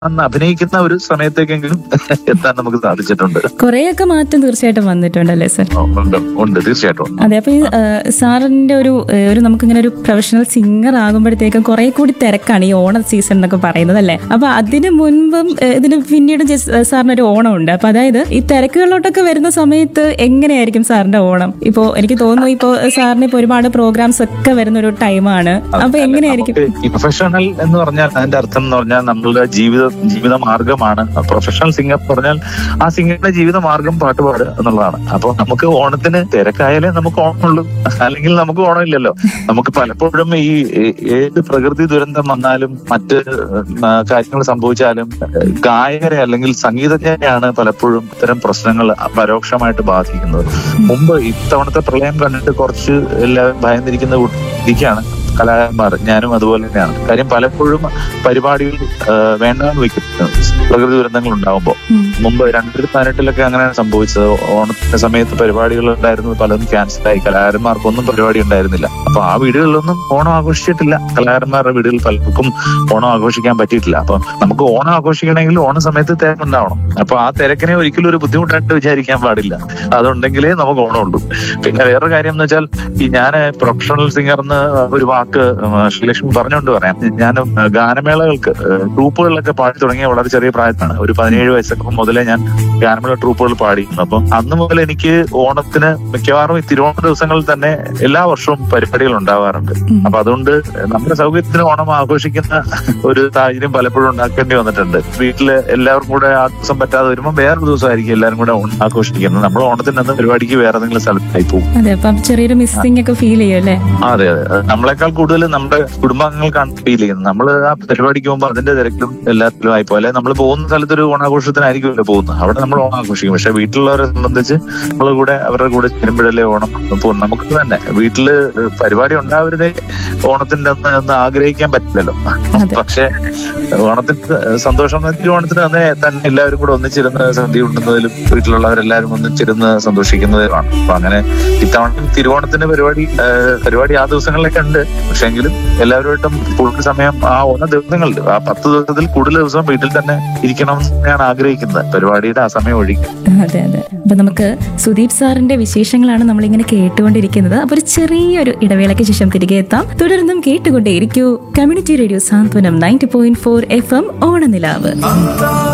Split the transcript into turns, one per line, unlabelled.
അന്ന് അഭിനയിക്കുന്ന ഒരു സമയത്തേക്കെങ്കിലും എത്താൻ നമുക്ക് സാധിച്ചിട്ടുണ്ട്
കുറേയൊക്കെ മാറ്റം തീർച്ചയായിട്ടും വന്നിട്ടുണ്ടല്ലേ സർ
ഉണ്ട് ഉണ്ട് തീർച്ചയായിട്ടും ഉണ്ട്.
അതെ അപ്പൊ ഈ ആ, സാറിന്റെ ഒരു ഏ, ഒരു നമുക്കിങ്ങനെ ഒരു പ്രൊഫഷണൽ സിംഗർ ആകുമ്പോഴത്തേക്കും കുറെ കൂടി തിരക്കാണ് ഈ ഓണ സീസൺ എന്നൊക്കെ പറയുന്നത് അല്ലേ അപ്പൊ അതിന് മുൻപും ഏ, ഇതിന് പിന്നീടും ജസ്- സാറിന് ഒരു ഓണം ഉണ്ട് അപ്പൊ അതായത് ഈ തിരക്കുകളിലോട്ടൊക്കെ വരുന്ന സമയത്ത് എങ്ങനെയായിരിക്കും സാറിന്റെ ഓണം ഇപ്പോ എനിക്ക് തോന്നുന്നു ഇപ്പോ സാറിന് ഇപ്പൊ ഒരുപാട് പ്രോഗ്രാംസ് ഒക്കെ വരുന്ന ഒരു ടൈമാണ് അപ്പൊ എങ്ങനെയായിരിക്കും
നമുക്ക് ഈ പ്രൊഫഷണൽ എന്ന് പറഞ്ഞാൽ അതിന്റെ അർത്ഥം എന്ന് പറഞ്ഞാൽ നമ്മളുടെ ജീവിത ജീവിത മാർഗമാണ് പ്രൊഫഷണൽ സിംഗർ എന്ന് പറഞ്ഞാൽ ആ സിംഗറിന്റെ ജീവിത മാർഗം പാട്ടുപാട് എന്നുള്ളതാണ് അപ്പൊ നമുക്ക് ഓണത്തിന് തിരക്കായാലേ നമുക്ക് ഓണമുള്ളൂ അല്ലെങ്കിൽ നമുക്ക് ഓണമില്ലല്ലോ നമുക്ക് പലപ്പോഴും ഈ ഏ- ഏത് പ്രകൃതി ദുരന്തം വന്നാലും മറ്റ് കാര്യങ്ങൾ സംഭവിച്ചാലും ഗായകരെ അല്ലെങ്കിൽ സംഗീതജ്ഞരെയാണ് പലപ്പോഴും ഇത്തരം പ്രശ്നങ്ങൾ പരോക്ഷമായിട്ട് ബാധിക്കുന്നത് മുമ്പ് ഇത്തവണത്തെ പ്രളയം കണ്ടിട്ട് കുറച്ച് എല്ലാവരും ഭയന്നിരിക്കുന്ന ഇരിക്കുകയാണ് കലാകാരന്മാർ ഞാനും അതുപോലെ തന്നെയാണ് കാര്യം പലപ്പോഴും പരിപാടികൾ ആ, വേണ്ടാന്ന് വെക്കും പ്രകൃതി ദുരന്തങ്ങൾ ഉണ്ടാകുമ്പോൾ
ഉം.
മുമ്പ് രണ്ടായിരത്തി പതിനെട്ടിലൊക്കെ അങ്ങനെയാണ് സംഭവിച്ചത് ഓണത്തിന്റെ സമയത്ത് പരിപാടികൾ ഉണ്ടായിരുന്നത് പലതും ക്യാൻസലായി കലാകാരന്മാർക്കൊന്നും പരിപാടി ഉണ്ടായിരുന്നില്ല അപ്പൊ ആ വീടുകളിലൊന്നും ഓണം ആഘോഷിച്ചിട്ടില്ല കലാകാരന്മാരുടെ വീടുകളിൽ പലർക്കും ഓണം ആഘോഷിക്കാൻ പറ്റിയിട്ടില്ല അപ്പൊ നമുക്ക് ഓണം ആഘോഷിക്കണമെങ്കിൽ ഓണ സമയത്ത് തിരക്കുണ്ടാവണം അപ്പൊ ആ തിരക്കിനെ ഒരിക്കലും ഒരു ബുദ്ധിമുട്ടായിട്ട് വിചാരിക്കാൻ പാടില്ല അതുണ്ടെങ്കിലേ നമുക്ക് ഓണമുള്ളൂ പിന്നെ വേറൊരു കാര്യം എന്ന് വെച്ചാൽ ഈ ഞാൻ പ്രൊഫഷണൽ സിംഗർ എന്ന് ഒരു വാക്ക് ഉം, ശ്രീലക്ഷ്മി പറഞ്ഞുകൊണ്ട് പറയാം ഞാൻ ഗാനമേളകൾക്ക് ഏഹ്, ട്രൂപ്പുകളിലൊക്കെ പാടി തുടങ്ങിയ വളരെ ചെറിയ പ്രായത്തിലാണ് ഒരു പതിനേഴ് വയസ്സൊക്കെ മുതലേ ഞാൻ ഗാനമേള ട്രൂപ്പുകൾ പാടി അപ്പൊ അന്ന് മുതൽ എനിക്ക് ഓണത്തിന് മിക്കവാറും ഈ തിരുവോണ ദിവസങ്ങളിൽ തന്നെ എല്ലാ വർഷവും പരിപാടികൾ ഉണ്ടാവാറുണ്ട്
ഉം.
അപ്പൊ അതുകൊണ്ട് നമ്മുടെ സൗകര്യത്തിന് ഓണം ആഘോഷിക്കുന്ന ഒരു സാഹചര്യം പലപ്പോഴും ഉണ്ടാക്കേണ്ടി വന്നിട്ടുണ്ട് വീട്ടില് എല്ലാവർക്കും കൂടെ ആ ദിവസം പറ്റാതെ വരുമ്പോൾ വേറൊരു ദിവസമായിരിക്കും എല്ലാവരും കൂടെ ഓണം ആഘോഷിക്കുന്നത് നമ്മൾ ഓണത്തിന് അന്ന് പരിപാടിക്ക് വേറെ ഏതെങ്കിലും സ്ഥലത്തായി പോകും
അതെ അപ്പം ചെറിയൊരു മിസ്സിംഗ് ഒക്കെ ഫീൽ ചെയ്യും അല്ലേ
അതെ അതെ അത് നമ്മളെക്കാൾ കൂടുതൽ നമ്മുടെ കുടുംബാംഗങ്ങൾക്കാണ് ഫീൽ ചെയ്യുന്നത് നമ്മൾ ആ പരിപാടിക്ക് പോകുമ്പോൾ അതിന്റെ തിരക്കിലും എല്ലാത്തിലും ആയി പോലെ നമ്മൾ പോകുന്ന സ്ഥലത്ത് ഒരു ഓണാഘോഷത്തിനായിരിക്കുമല്ലോ പോകുന്നത് അവിടെ നമ്മൾ ഓണം ആഘോഷിക്കും പക്ഷെ വീട്ടിലുള്ളവരെ സംബന്ധിച്ച് നമ്മൾ കൂടെ അവരുടെ കൂടെ ചേരുമ്പോഴല്ലേ ഓണം പോകും നമുക്ക് തന്നെ വീട്ടില് പരിപാടി ഉണ്ടാവരുതേ ഓണത്തിന്റെ അന്ന് എന്ന് ആഗ്രഹിക്കാൻ പറ്റില്ലല്ലോ
അതെ.
പക്ഷെ ഓണത്തിന് സന്തോഷം തിരുവോണത്തിന് തന്നെ തന്നെ എല്ലാവരും കൂടെ ഒന്നിച്ചിരുന്ന് സദ്യ ഉണ്ടുന്നതിലും വീട്ടിലുള്ളവരെല്ലാവരും ഒന്നിച്ചിരുന്ന് സന്തോഷിക്കുന്നതിലുമാണ് അപ്പൊ അങ്ങനെ ഇത്തവണ തിരുവോണത്തിന്റെ പരിപാടി ആ, പരിപാടി ആ ദിവസങ്ങളിലൊക്കെ ഉണ്ട് പക്ഷെ എങ്കിലും എല്ലാവരുമായിട്ടും കൂടുതൽ സമയം ആ ഓണ ദിവസങ്ങളിൽ ആ പത്ത് ദിവസത്തിൽ കൂടുതൽ ദിവസം വീട്ടിൽ തന്നെ ഇരിക്കണം എന്ന് ഞാൻ ആഗ്രഹിക്കുന്നത് പരിപാടിയുടെ ആ സമയം ഒഴിക്കും
അതെ അതെ അപ്പൊ നമുക്ക് സുദീപ് സാറിന്റെ വിശേഷങ്ങളാണ് നമ്മളിങ്ങനെ കേട്ടുകൊണ്ടിരിക്കുന്നത് അപ്പൊ ഒരു ചെറിയൊരു ഇടവേളയ്ക്ക് ശേഷം തിരികെ എത്താം തുടർന്നും കേട്ടുകൊണ്ടേയിരിക്കൂ community radio Santhwanam ninety point four F M ഓണനിലാവ്